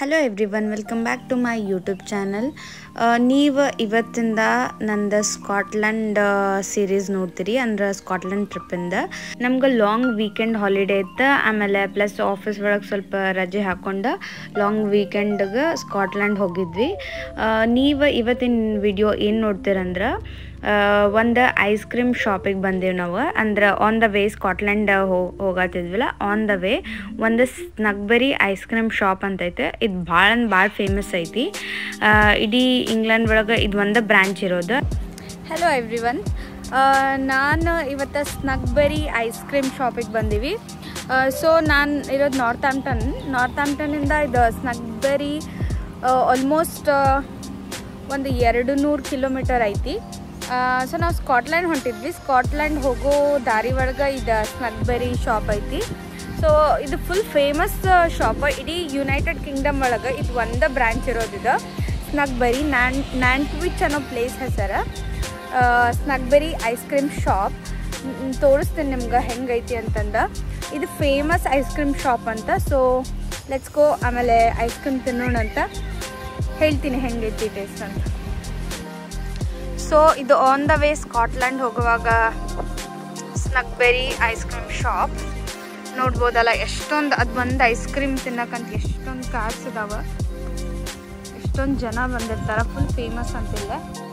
Hello everyone welcome back to my YouTube channel ನೀವು ಇವತ್ತಿಂದ ನಂದು ಸ್ಕಾಟ್ಲೆಂಡ್ ಸೀರೀಸ್ ನೋಡ್ತೀರಿ ಅಂದ್ರೆ ಸ್ಕಾಟ್ಲೆಂಡ್ ಟ್ರಿಪ್ಪಿಂದ ನಮ್ಗೆ ಲಾಂಗ್ ವೀಕೆಂಡ್ ಹಾಲಿಡೇ ಇತ್ತು ಆಮೇಲೆ ಪ್ಲಸ್ ಆಫೀಸ್ ಒಳಗೆ ಸ್ವಲ್ಪ ರಜೆ ಹಾಕೊಂಡು ಲಾಂಗ್ ವೀಕೆಂಡ್ಗೆ ಸ್ಕಾಟ್ಲೆಂಡ್ ಹೋಗಿದ್ವಿ ನೀವು ಇವತ್ತಿನ ವಿಡಿಯೋ ಏನು ನೋಡ್ತೀರಂದ್ರೆ ಒಂದು ಐಸ್ ಕ್ರೀಮ್ ಶಾಪಿಗೆ ಬಂದೀವಿ ನಾವು ಅಂದ್ರೆ ಆನ್ ದ ವೇ ಸ್ಕಾಟ್ಲೆಂಡ್ ಹೋಗತ್ತಿದ್ವಲ್ಲ ಆನ್ ದ ವೇ ಒಂದು ಸ್ನಗ್ಬರಿ ಐಸ್ ಕ್ರೀಮ್ ಶಾಪ್ ಅಂತೈತೆ ಇದು ಭಾಳ ಅಂದ್ರೆ ಭಾಳ ಫೇಮಸ್ ಐತಿ ಆ, ಇಡೀ ಇಂಗ್ಲೆಂಡ್ ಒಳಗೆ ಇದು ಒಂದು ಬ್ರ್ಯಾಂಚ್ ಇರೋದು ಹಲೋ ಎವ್ರಿ ಒನ್ ನಾನು ಇವತ್ತು ಸ್ನಗ್ಬರಿ ಐಸ್ ಕ್ರೀಮ್ ಶಾಪಿಗೆ ಬಂದೀವಿ ಸೊ ನಾನು ಇರೋದು ನಾರ್ತ್ ಆಮ್ಟನ್ ನಾರ್ತ್ ಆಮ್ಟನಿಂದ ಇದು ಸ್ನಗ್ಬರಿ ಆಲ್ಮೋಸ್ಟ್ ಒಂದು ಎರಡು ನೂರು ಕಿಲೋಮೀಟರ್ ಐತಿ ಸೊ ನಾವು ಸ್ಕಾಟ್ಲ್ಯಾಂಡ್ ಹೊಂಟಿದ್ವಿ ಸ್ಕಾಟ್ಲ್ಯಾಂಡ್ ಹೋಗೋ ದಾರಿ ಒಳಗೆ ಇದು ಸ್ನಗ್ಬರಿ ಶಾಪ್ ಐತಿ ಸೊ ಇದು ಫುಲ್ ಫೇಮಸ್ ಶಾಪ್ ಇಡೀ ಯುನೈಟೆಡ್ ಕಿಂಗ್ಡಮ್ ಒಳಗೆ ಇದು ಒಂದು ಬ್ರ್ಯಾಂಚ್ ಇರೋದಿದೆ ಸ್ನಗ್ಬರಿ ನ್ಯಾನ್ ನ್ಯಾಂಟ್ವಿಚ್ ಅನ್ನೋ ಪ್ಲೇಸ್ ಹೆಸರು ಸ್ನಗ್ಬರಿ ಐಸ್ ಕ್ರೀಮ್ ಶಾಪ್ ತೋರಿಸ್ತೀನಿ ನಿಮ್ಗೆ ಹೆಂಗೈತಿ ಅಂತಂದ ಇದು ಫೇಮಸ್ ಐಸ್ ಕ್ರೀಮ್ ಶಾಪ್ ಅಂತ ಸೊ ಲೆಟ್ಸ್ ಗೋ ಆಮೇಲೆ ಐಸ್ ಕ್ರೀಮ್ ತಿನ್ನೋಣ ಅಂತ ಹೇಳ್ತೀನಿ ಹೆಂಗೈತಿ ಟೇಸ್ಟ್ ಅಂತ ಸೊ ಇದು ಆನ್ ದ ವೇ ಸ್ಕಾಟ್ಲ್ಯಾಂಡ್ ಹೋಗುವಾಗ ಸ್ನಗ್ಬೆರಿ ಐಸ್ ಕ್ರೀಮ್ ಶಾಪ್ ನೋಡ್ಬೋದಲ್ಲ ಎಷ್ಟೊಂದು ಅದು ಒಂದು ಐಸ್ ಕ್ರೀಮ್ ತಿನ್ನಕ್ಕಂತ ಎಷ್ಟೊಂದು ಕಾರ್ಸ್ ಇದಾವ ಎಷ್ಟೊಂದು ಜನ ಬಂದಿರ್ತಾರ ಫುಲ್ ಫೇಮಸ್ ಅಂತಿಲ್ಲ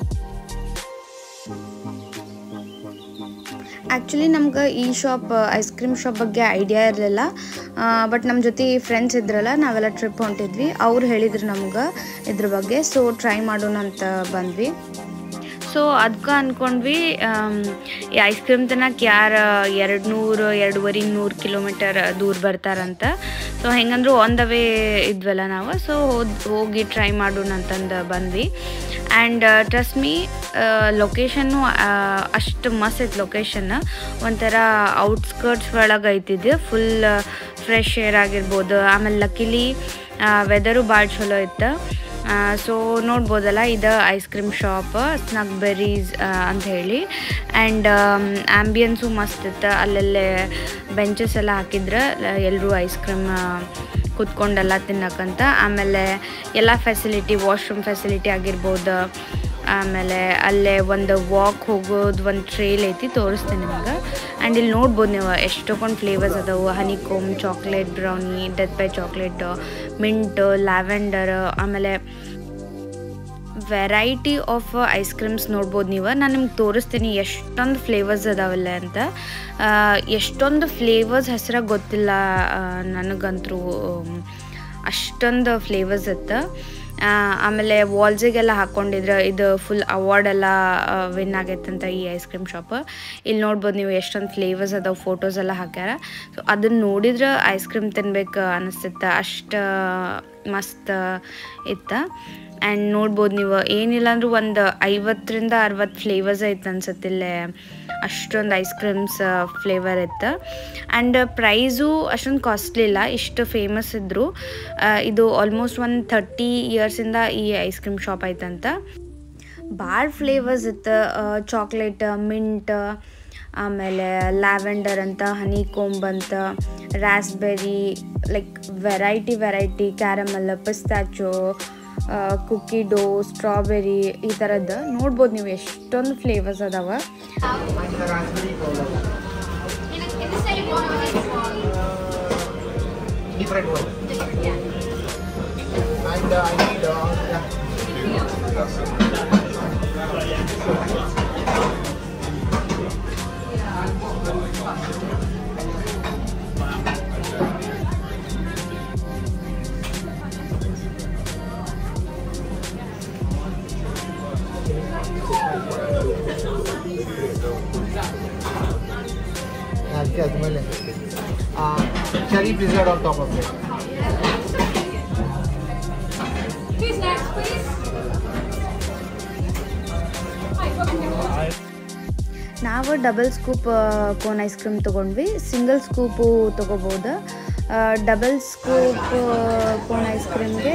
ಆ್ಯಕ್ಚುಲಿ ನಮ್ಗೆ ಈ ಶಾಪ್ ಐಸ್ ಕ್ರೀಮ್ ಶಾಪ್ ಬಗ್ಗೆ ಐಡಿಯಾ ಇರಲಿಲ್ಲ ಬಟ್ ನಮ್ಮ ಜೊತೆ ಫ್ರೆಂಡ್ಸ್ ಇದ್ರಲ್ಲ ನಾವೆಲ್ಲ ಟ್ರಿಪ್ ಹೊಂಟಿದ್ವಿ ಅವ್ರು ಹೇಳಿದ್ರು ನಮ್ಗೆ ಇದ್ರ ಬಗ್ಗೆ ಸೊ ಟ್ರೈ ಮಾಡೋಣ ಅಂತ ಬಂದ್ವಿ ಸೊ ಅದಕ್ಕೆ ಅಂದ್ಕೊಂಡ್ವಿ ಆಮ್, ಈ ಐಸ್ ಕ್ರೀಮ್ ತಿನ್ನಕ್ಕೆ ಯಾರು ಎರಡು ನೂರು ಎರಡೂವರೆ ನೂರು ಕಿಲೋಮೀಟರ್ ದೂರ ಬರ್ತಾರಂತ ಸೊ ಹೆಂಗಂದ್ರು ಆನ್ ದ ವೇ ಇದ್ವಲ್ಲ ನಾವು ಸೊ ಹೋಗಿ ಟ್ರೈ ಮಾಡೋಣ ಅಂತಂದು ಬಂದ್ವಿ ಆ್ಯಂಡ್ ಟ್ರಸ್ಟ್ ಮೀ ಲೊಕೇಶನ್ನು ಅಷ್ಟು ಮಸ್ತ್ ಐತೆ ಲೊಕೇಶನ್ ಒಂಥರ ಔಟ್ಸ್ಕರ್ಟ್ಸ್ ಒಳಗೆ ಐತಿದ್ದು ಫುಲ್ ಫ್ರೆಶ್ ಏರ್ ಆಗಿರ್ಬೋದು ಆಮೇಲೆ ಲಕ್ಕಿಲಿ ವೆದರು ಭಾಳ ಚಲೋ ಇತ್ತು ಸೊ ನೋಡ್ಬೋದಲ್ಲ ಇದು ice cream shop Snugburys ಅಂತ ಹೇಳಿ ಆ್ಯಂಡ್ ಆ್ಯಂಬಿಯನ್ಸು ಮಸ್ತ್ ಇತ್ತು ಅಲ್ಲಲ್ಲೇ ಬೆಂಚಸ್ ಎಲ್ಲ ಹಾಕಿದ್ರೆ ಎಲ್ಲರೂ ಐಸ್ ಕ್ರೀಮ್ ಕುತ್ಕೊಂಡೆಲ್ಲ ತಿನ್ನಕ್ಕಂತ ಆಮೇಲೆ ಎಲ್ಲ ಫೆಸಿಲಿಟಿ ವಾಶ್ರೂಮ್ ಫೆಸಿಲಿಟಿ ಆಗಿರ್ಬೋದು ಆಮೇಲೆ ಅಲ್ಲೇ ಒಂದು ವಾಕ್ ಹೋಗೋದು ಒಂದು ಟ್ರೇಲ್ ಐತಿ ತೋರಿಸ್ತೀನಿ ನಿಮ್ಗೆ ಆ್ಯಂಡ್ ಇಲ್ಲಿ ನೋಡ್ಬೋದು ನೀವು ಎಷ್ಟೊಂದು ಫ್ಲೇವರ್ಸ್ ಅದಾವು honeycomb chocolate brownie death by chocolate mint lavender ಆಮೇಲೆ ವೆರೈಟಿ ಆಫ್ ಐಸ್ ಕ್ರೀಮ್ಸ್ ನೋಡ್ಬೋದು ನೀವು ನಾನು ನಿಮ್ಗೆ ತೋರಿಸ್ತೀನಿ ಎಷ್ಟೊಂದು ಫ್ಲೇವರ್ಸ್ ಅದಾವಲ್ಲ ಅಂತ ಆ, ಎಷ್ಟೊಂದು ಫ್ಲೇವರ್ಸ್ ಹೆಸರಾಗ ಗೊತ್ತಿಲ್ಲ ಆ, ನನಗಂತರೂ ಅಷ್ಟೊಂದು ಫ್ಲೇವರ್ಸ್ ಇತ್ತು ಆ, ಆಮೇಲೆ ವಾಲ್ಸಿಗೆಲ್ಲ ಹಾಕ್ಕೊಂಡಿದ್ರೆ ಇದು ಫುಲ್ ಅವಾರ್ಡ್ ಎಲ್ಲ ವಿನ್ ಆಗೈತಂತ ಈ ಐಸ್ ಕ್ರೀಮ್ ಶಾಪ್ ಇಲ್ಲಿ ನೋಡ್ಬೋದು ನೀವು ಎಷ್ಟೊಂದು ಫ್ಲೇವರ್ಸ್ ಅದಾವ ಫೋಟೋಸ್ ಎಲ್ಲ ಹಾಕ್ಯಾರ ಸೊ ಅದನ್ನ ನೋಡಿದ್ರೆ ಐಸ್ ಕ್ರೀಮ್ ತಿನ್ಬೇಕು ಅನಿಸ್ತಿತ್ತು ಅಷ್ಟು ಮಸ್ತ್ ಇತ್ತು ಆ್ಯಂಡ್ ನೋಡ್ಬೋದು ನೀವು ಏನಿಲ್ಲ ಅಂದ್ರೂ ಒಂದು ಐವತ್ತರಿಂದ ಅರವತ್ತು ಫ್ಲೇವರ್ಸ್ ಐತೆ ಅನ್ಸತ್ತಿಲ್ಲೇ ಅಷ್ಟೊಂದು ಐಸ್ ಕ್ರೀಮ್ಸ್ ಫ್ಲೇವರ್ ಇತ್ತು ಆ್ಯಂಡ್ ಪ್ರೈಸು ಅಷ್ಟೊಂದು ಕಾಸ್ಟ್ಲಿ ಇಲ್ಲ ಇಷ್ಟು ಫೇಮಸ್ ಇದ್ದರು ಇದು ಆಲ್ಮೋಸ್ಟ್ ಒಂದು ಥರ್ಟಿ ಇಯರ್ಸಿಂದ ಈ ಐಸ್ ಕ್ರೀಮ್ ಶಾಪ್ ಐತಂತ ಭಾಳ ಫ್ಲೇವರ್ಸ್ ಇತ್ತು ಚಾಕ್ಲೇಟ್ ಮಿಂಟ್ ಆಮೇಲೆ ಲ್ಯಾವೆಂಡರ್ ಅಂತ ಹನಿ ಕೋಂಬ್ ಅಂತ raspberry like variety variety caramel pistachio cookie dough strawberry ಈ ಥರದ್ದು ನೋಡ್ಬೋದು ನೀವು ಎಷ್ಟೊಂದು ಫ್ಲೇವರ್ಸ್ ಅದಾವ different one. And uh, I need uh, yeah. ಅದಕ್ಕೆ ಆದ್ಮೇಲೆ cherry blizzard on top of it ನಾವು double scoop cone ice cream ತೊಗೊಂಡ್ವಿ ಸಿಂಗಲ್ ಸ್ಕೂಪು ತೊಗೋಬೋದು ಡಬಲ್ ಸ್ಕೂಪ್ ಕೋನ್ ಐಸ್ ಕ್ರೀಮ್ಗೆ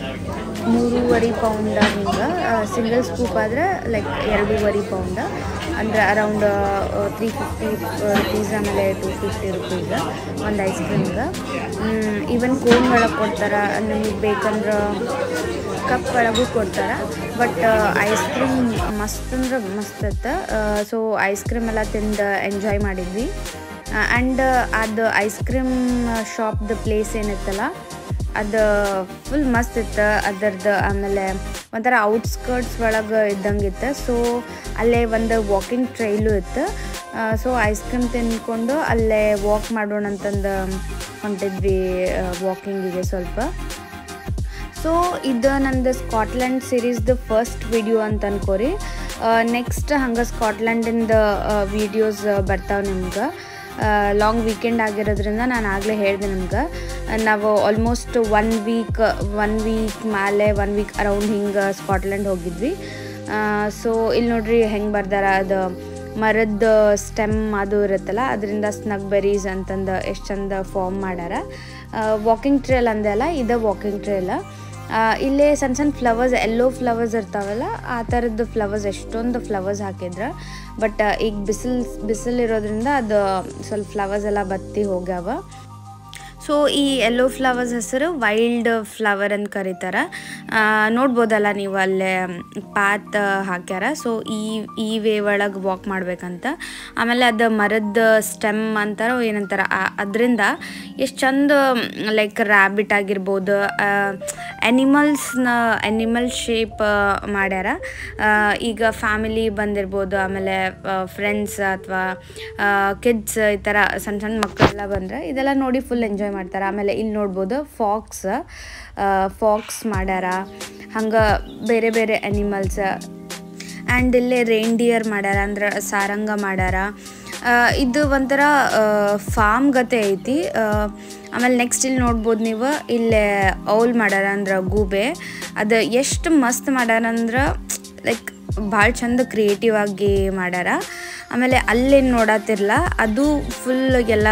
ಮೂರುವರೆ ಪೌಂಡ ಹಿಂಗೆ ಸಿಂಗಲ್ ಸ್ಕೂಪ್ ಆದರೆ ಲೈಕ್ ಎರಡೂವರೆ ಪೌಂಡ ಅಂದರೆ ಅರೌಂಡ್ ತ್ರೀ ಫಿಫ್ಟಿ ರುಪೀಸ್ ಆಮೇಲೆ ಟೂ ಫಿಫ್ಟಿ ರುಪೀಸ್ ಒಂದು ಐಸ್ ಕ್ರೀಮ್ಗೆ ಈವನ್ ಕೋನ್ ಒಳಗೆ ಕೊಡ್ತಾರೆ ನಮಗೆ ಬೇಕಂದ್ರೆ ಕಪ್ ಒಳಗೂ ಕೊಡ್ತಾರೆ ಬಟ್ ಐಸ್ ಕ್ರೀಮ್ ಮಸ್ತ್ ಅಂದ್ರೆ ಮಸ್ತ್ ಇತ್ತು ಸೊ ಐಸ್ ಕ್ರೀಮ್ ಎಲ್ಲ ತಿಂದು ಎಂಜಾಯ್ ಮಾಡಿದ್ವಿ ಆ್ಯಂಡ್ ಅದು ಐಸ್ ಕ್ರೀಮ್ ಶಾಪ್ದು ಪ್ಲೇಸ್ ಏನಿತ್ತಲ್ಲ ಅದು ಫುಲ್ ಮಸ್ತ್ ಇತ್ತು ಅದರದ್ದು ಆಮೇಲೆ ಒಂಥರ ಔಟ್ಸ್ಕರ್ಟ್ಸ್ ಒಳಗೆ ಇದ್ದಂಗೆ ಇತ್ತು ಸೊ ಅಲ್ಲೇ ಒಂದು ವಾಕಿಂಗ್ ಟ್ರೈಲು ಇತ್ತು ಸೊ ಐಸ್ ಕ್ರೀಮ್ ತಿಂದ್ಕೊಂಡು ಅಲ್ಲೇ ವಾಕ್ ಮಾಡೋಣ ಅಂತಂದು ಹೊಂಟಿದ್ವಿ ವಾಕಿಂಗಿಗೆ ಸ್ವಲ್ಪ ಸೊ ಇದು ನಂದು ಸ್ಕಾಟ್ಲೆಂಡ್ ಸೀರೀಸ್ದು ಫಸ್ಟ್ ವಿಡಿಯೋ ಅಂತ ಅನ್ಕೋರಿ ನೆಕ್ಸ್ಟ್ ಹಂಗೆ ಸ್ಕಾಟ್ಲೆಂಡಿಂದ ವೀಡಿಯೋಸ್ ಬರ್ತಾವೆ ನಿಮ್ಗೆ ಲಾಂಗ್ ವೀಕೆಂಡ್ ಆಗಿರೋದ್ರಿಂದ ನಾನು ಆಗಲೇ ಹೇಳಿದೆ ನಿಮ್ಗೆ ನಾವು almost one week one week ಮೇಲೆ ಒನ್ ವೀಕ್ ಅರೌಂಡ್ ಹಿಂಗೆ ಸ್ಕಾಟ್ಲೆಂಡ್ ಹೋಗಿದ್ವಿ ಸೊ ಇಲ್ಲಿ ನೋಡ್ರಿ ಹೆಂಗೆ ಬರ್ದಾರ ಅದು ಮರದ ಸ್ಟೆಮ್ ಅದು ಇರುತ್ತಲ್ಲ ಅದರಿಂದ ಸ್ನಗ್ ಬೆರೀಸ್ ಅಂತಂದು ಎಷ್ಟು ಚಂದ ಫಾರ್ಮ್ ಮಾಡ್ಯಾರ ವಾಕಿಂಗ್ ಟ್ರೇಲ್ ಅಂದೆ ಅಲ್ಲ ಇದು ವಾಕಿಂಗ್ ಟ್ರೇಲ್ ಇಲ್ಲೇ ಸಣ್ಣ ಸಣ್ಣ ಫ್ಲವರ್ಸ್ ಎಲ್ಲೋ ಫ್ಲವರ್ಸ್ ಇರ್ತಾವಲ್ಲ ಆ ಥರದ್ದು ಫ್ಲವರ್ಸ್ ಎಷ್ಟೊಂದು ಫ್ಲವರ್ಸ್ ಹಾಕಿದ್ರ ಬಟ್ ಈಗ ಬಿಸಿಲು ಬಿಸಿಲು ಇರೋದ್ರಿಂದ ಅದು ಸ್ವಲ್ಪ ಫ್ಲವರ್ಸ್ ಎಲ್ಲ ಬತ್ತಿ ಹೋಗ್ಯಾವ ಸೊ ಈ ಎಲ್ಲೋ ಫ್ಲವರ್ಸ್ ಹೆಸರು ವೈಲ್ಡ್ ಫ್ಲವರ್ ಅಂತ ಕರೀತಾರೆ ನೋಡ್ಬೋದಲ್ಲ ನೀವು ಅಲ್ಲೇ ಪಾತ್ ಹಾಕ್ಯಾರ ಸೊ ಈ ಈ ವೇ ಒಳಗೆ ವಾಕ್ ಮಾಡ್ಬೇಕಂತ ಆಮೇಲೆ ಅದು ಮರದ ಸ್ಟೆಮ್ ಅಂತಾರ ಏನಂತಾರ ಅದರಿಂದ ಎಷ್ಟು ಚಂದ ಲೈಕ್ ರ್ಯಾಬಿಟ್ ಆಗಿರ್ಬೋದು ಎನಿಮಲ್ಸ್ನ ಎನಿಮಲ್ ಶೇಪ್ ಮಾಡ್ಯಾರ ಈಗ ಫ್ಯಾಮಿಲಿ ಬಂದಿರ್ಬೋದು ಆಮೇಲೆ ಫ್ರೆಂಡ್ಸ್ ಅಥವಾ ಕಿಡ್ಸ್ ಈ ಥರ ಸಣ್ಣ ಸಣ್ಣ ಮಕ್ಕಳೆಲ್ಲ ಬಂದರೆ ಇದೆಲ್ಲ ನೋಡಿ ಫುಲ್ ಎಂಜಾಯ್ ಮಾಡ್ತಾರೆ ಆಮೇಲೆ ಇಲ್ಲಿ ನೋಡ್ಬೋದು ಫಾಕ್ಸ್ ಫಾಕ್ಸ್ ಮಾಡ್ಯಾರ ಹಂಗೆ ಬೇರೆ ಬೇರೆ ಅನಿಮಲ್ಸ್ ಆ್ಯಂಡ್ ಇಲ್ಲೇ ರೇಂಡಿಯರ್ ಮಾಡ್ಯಾರ ಅಂದ್ರೆ ಸಾರಂಗ ಮಾಡ್ಯಾರ ಇದು ಒಂಥರ ಫಾರ್ಮ್ ಗತೆ ಐತಿ ಆಮೇಲೆ ನೆಕ್ಸ್ಟ್ ಇಲ್ಲಿ ನೋಡ್ಬೋದು ನೀವು ಇಲ್ಲೇ ಔಲ್ ಮಾಡ್ಯಾರ ಅಂದ್ರೆ ಗೂಬೆ ಅದು ಎಷ್ಟು ಮಸ್ತ್ ಮಾಡ್ಯಾರ ಅಂದ್ರೆ ಲೈಕ್ ಭಾಳ ಚಂದ ಕ್ರಿಯೇಟಿವ್ ಆಗಿ ಮಾಡ್ಯಾರ ಆಮೇಲೆ ಅಲ್ಲೇನು ನೋಡತ್ತಿರಲ್ಲ ಅದು ಫುಲ್ ಎಲ್ಲ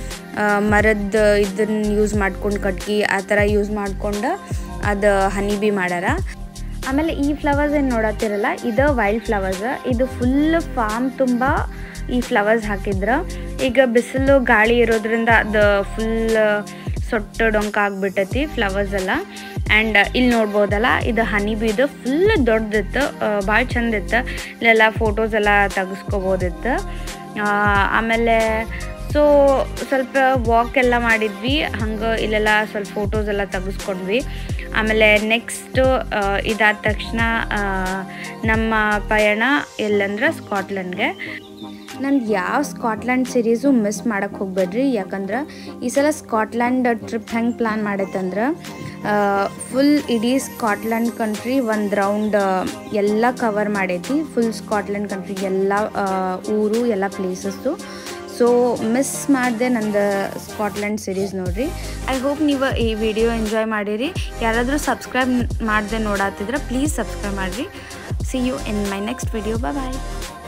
ಮರದ ಇದನ್ನ ಯೂಸ್ ಮಾಡ್ಕೊಂಡು ಕಟ್ಗಿ ಆ ಥರ ಯೂಸ್ ಮಾಡ್ಕೊಂಡು ಅದು ಹನಿ ಬಿ ಮಾಡ್ಯಾರ ಆಮೇಲೆ ಈ ಫ್ಲವರ್ಸ್ ಏನು ನೋಡತ್ತಿರಲ್ಲ ಇದು ವೈಲ್ಡ್ ಫ್ಲವರ್ಸ್ ಇದು ಫುಲ್ ಫಾರ್ಮ್ ತುಂಬ ಈ ಫ್ಲವರ್ಸ್ ಹಾಕಿದ್ರ ಈಗ ಬಿಸಿಲು ಗಾಳಿ ಇರೋದ್ರಿಂದ ಅದು ಫುಲ್ ಸೊಟ್ಟು ಡೊಂಕ ಆಗ್ಬಿಟ್ಟೈತಿ ಫ್ಲವರ್ಸ್ ಎಲ್ಲ ಆ್ಯಂಡ್ ಇಲ್ಲಿ ನೋಡ್ಬೋದಲ್ಲ ಇದು ಹನಿ ಬೀದು ಫುಲ್ ದೊಡ್ಡದಿತ್ತು ಭಾಳ ಚಂದ ಇತ್ತು ಇಲ್ಲೆಲ್ಲ ಫೋಟೋಸ್ ಎಲ್ಲ ತೆಗೆಸ್ಕೋಬೋದಿತ್ತು ಆಮೇಲೆ ಸೊ ಸ್ವಲ್ಪ ವಾಕ್ ಎಲ್ಲ ಮಾಡಿದ್ವಿ ಹಂಗೆ ಇಲ್ಲೆಲ್ಲ ಸ್ವಲ್ಪ ಫೋಟೋಸ್ ಎಲ್ಲ ತೆಗೆಸ್ಕೊಂಡ್ವಿ ಆಮೇಲೆ ನೆಕ್ಸ್ಟು ಇದಾದ ತಕ್ಷಣ ನಮ್ಮ ಪಯಣ ಎಲ್ಲಂದ್ರೆ ಸ್ಕಾಟ್ಲೆಂಡ್ಗೆ ನಂದು ಯಾವ ಸ್ಕಾಟ್ಲ್ಯಾಂಡ್ ಸೀರೀಸು ಮಿಸ್ ಮಾಡೋಕ್ಕೆ ಹೋಗ್ಬೇಡ್ರಿ ಯಾಕಂದ್ರೆ ಈ ಸಲ ಸ್ಕಾಟ್ಲ್ಯಾಂಡ್ ಟ್ರಿಪ್ ಹೆಂಗೆ ಪ್ಲ್ಯಾನ್ ಮಾಡೈತಂದ್ರೆ ಫುಲ್ ಇಡೀ ಸ್ಕಾಟ್ಲ್ಯಾಂಡ್ ಕಂಟ್ರಿ ಒಂದು ರೌಂಡ್ ಎಲ್ಲ ಕವರ್ ಮಾಡೈತಿ ಫುಲ್ ಸ್ಕಾಟ್ಲ್ಯಾಂಡ್ ಕಂಟ್ರಿ ಎಲ್ಲ ಊರು ಎಲ್ಲ ಪ್ಲೇಸಸ್ಸು ಸೊ ಮಿಸ್ ಮಾಡಿದೆ ನಂದು ಸ್ಕಾಟ್ಲ್ಯಾಂಡ್ ಸೀರೀಸ್ ನೋಡಿರಿ ಐ ಹೋಪ್ ನೀವು ಈ ವಿಡಿಯೋ ಎಂಜಾಯ್ ಮಾಡಿರಿ ಯಾರಾದರೂ ಸಬ್ಸ್ಕ್ರೈಬ್ ಮಾಡದೆ ನೋಡತ್ತಿದ್ರೆ ಪ್ಲೀಸ್ ಸಬ್ಸ್ಕ್ರೈಬ್ ಮಾಡಿರಿ see you in my next video bye